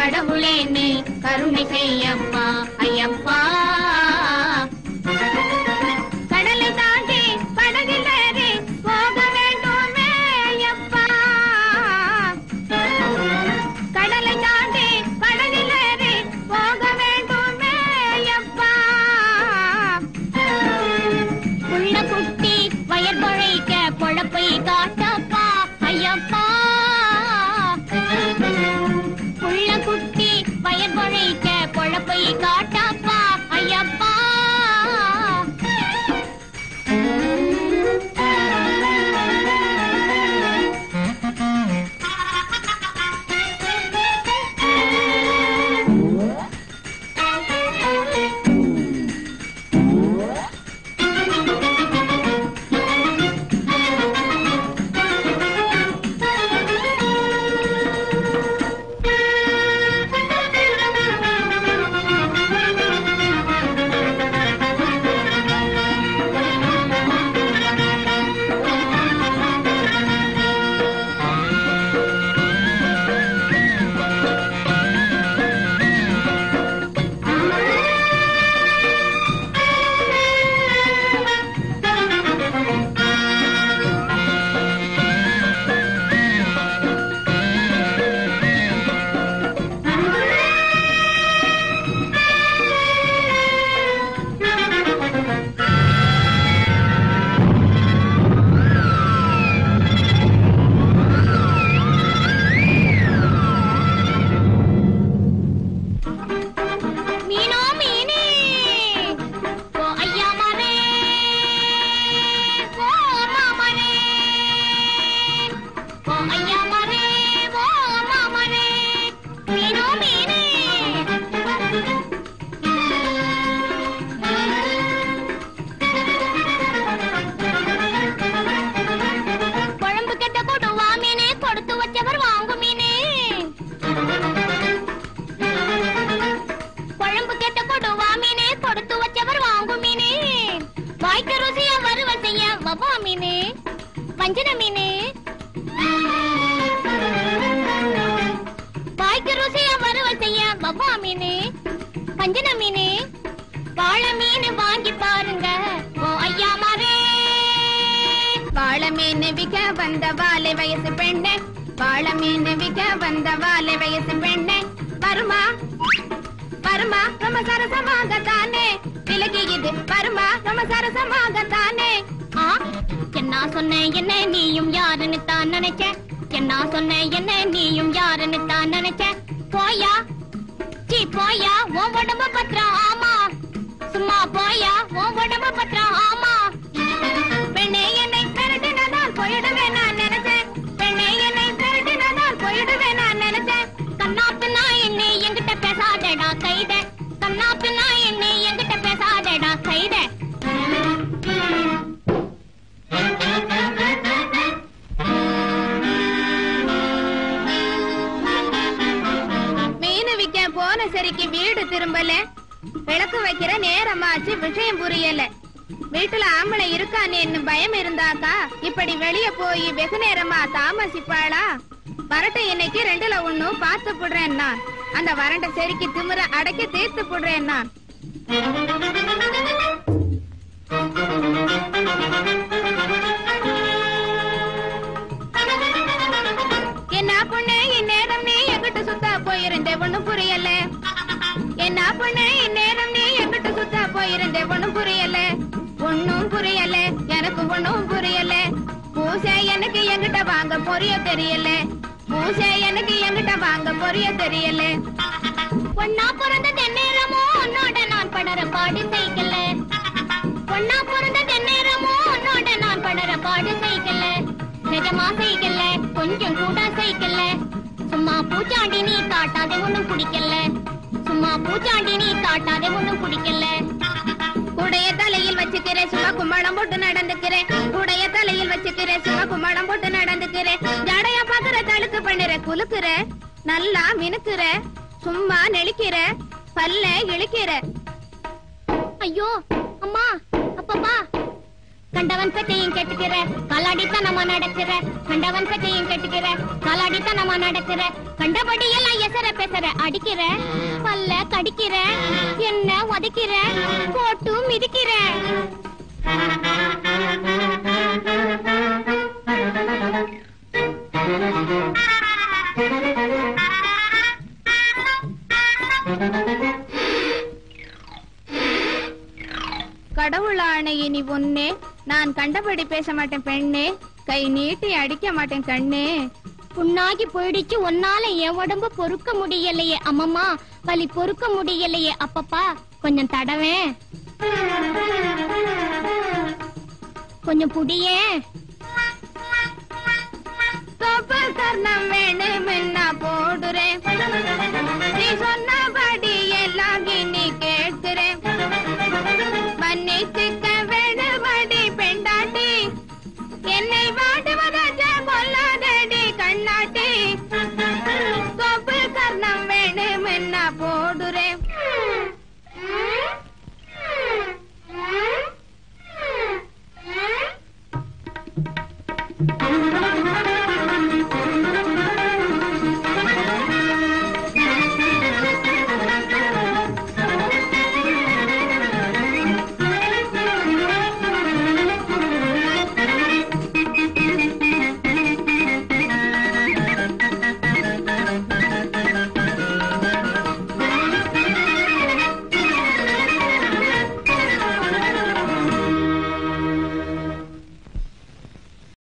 கடவுளே நீ கருணை செய்யப்பா ஐயப்பா கடலை தாண்டி படகில் ஏறி போக வேண்டுமே ஐயப்பா கடலை தாண்டி படகில் ஏறி போக வேண்டுமே ஐயப்பா புள்ள குட்டி வயல் பொழைக்க பொழப்பை காட்டப்பா ஐயப்பா புள்ள குட்டி வயல் பொழைக்க பொழப்பை காட்டப்பா ஐயப்பா மீனோ மீனே ஓ ஐயா மனே ஓ மாமனே ஓ ஐயா மனே ஓ மாமனே மீனோ மீனே குழம்பு கெட்ட கொடுவா மீனே கொடுத்து வச்சவர் வாங்கும் மீனே குழம்பு கெட்ட கொடுவா மீனே கொடுத்து வச்சவர் வாங்கும் மீனே வாய்க்கு ருசியா வறுவல் செய்ய வவா மீனே வஞ்சன மீனே வாய்க்கு ருசியா வறுவல் செய்ய வவா மீனே வஞ்சன மீனே வாழை மீன் வாங்கி பாருங்க ஓ ஐயா மாரே வாழை மீன் விக்க வந்த வாழை வயசு பெண்ணே வாழை மீன் விக்க வந்த வாழை வயசு பெண்ணே வருமா வருமா ரொம்ப சரசமாக தானே விலகி இது வருமா ரொம்ப சரசமாக தானே ஆ என்ன சொன்ன என்ன நீயும் யாருன்னு தான் நினைச்ச என்ன சொன்ன என்ன நீயும் யாருன்னு தான் நினைச்ச போயா சீ போயா உன் உடம்பு பத்திரம் ஆமா சும்மா போயா உன் உடம்பு பத்திரம் ஆமா பெண்ணே என்னை பெரட்டினதால் போயிடுவேன் நான் நினைச்சேன் பெண்ணே என்னை பெரட்டினதால் போயிடுவேன் நான் நினைச்சேன் கண்ணாப்பு நான் என்னை என்கிட்ட பேசாதடா கைத கண்ணாப்பு நான் என்னை என்கிட்ட பேசாதடா கைத மீன் விக்க போன சரிக்கு வீடு திரும்பல விளக்கு வைக்கிற நேரமாச்சு விஷயம் புரியல வீட்டுல ஆம்பளை இருக்கானேன்னு பயம் இருந்தாக்கா இப்படி வெளிய போய் வெகு நேரமா தாமசிப்பாளா வரட்டை இன்னைக்கு ரெண்டுல ஒண்ணு பார்த்து புடுறேன் நான் அந்த வறண்ட செருக்கி திமிர அடக்கி தீர்த்து புடுறேன் நான் என்ன பொண்ணு இந்நேரம் நீ எங்கிட்ட சுத்தா போயிருந்தே ஒண்ணும் புரியல என்ன பொண்ணு இந்நேரம் நீ எங்கிட்ட சுத்தா போயிருந்தே ஒண்ணும் புரியல ஒண்ணும் புரியல எனக்கு ஒண்ணும் புரியல பூசை எனக்கு எங்கிட்ட வாங்க பொரிய தெரியல பூசை எனக்கு எங்கிட்ட வாங்க பொரிய தெரியல பொண்ணா பிறந்த தென்னேரமோ உன்னோட நான் படற பாடு சைக்கிள் பொண்ணா பிறந்த தென்னேரமோ உன்னோட நான் படற பாடு சைக்கிள் நிஜமா சைக்கிள் கொஞ்சம் கூட சைக்கிள் சும்மா பூச்சாண்டி நீ காட்டாதே ஒண்ணும் பிடிக்கல சும்மா பூச்சாண்டி நீ காட்டாதே ஒண்ணும் பிடிக்கல உடைய தலையில் வச்சுக்கிறேன் சும்மா கும்மாளம் போட்டு நடந்துக்கிறேன் உடைய தலையில் வச்சுக்கிறேன் சும்மா கும்மாளம் போட்டு நடந்துக்கிறேன் ஜடையா பாக்குற தழுக்கு பண்ணுற குலுக்குற நல்லா மினுக்குற சும்மா நெளிக்கிற பல்ல இழுக்கிற ஐயோ அம்மா அப்பப்பா கண்டவன் பச்சையும் கெட்டுக்கிற கலாடித்தனமா நடக்கிற கண்டவன் பச்சையும் கெட்டுக்கிற கலாடித்தனமா நடக்கிற கண்டபடி எல்லாம் எசர பேசற அடிக்கிற பல்ல கடிக்கிற என்ன உதைக்கிற போட்டு மிதிக்கிற கடவுள் ஆணை இனி ஒன்னே நான் கண்டபடி பேச மாட்டேன் பெண்ணே கை நீட்டி அடிக்க மாட்டேன் கண்ணே புண்ணாகி போயிடுச்சு உன்னால என் உடம்பு பொறுக்க முடியலையே அம்மம்மா வலி பொறுக்க முடியலையே அப்பப்பா கொஞ்சம் தடவே கொஞ்சம் புடியே தப்பு கர்ணம் வேணுமென்னா போடுற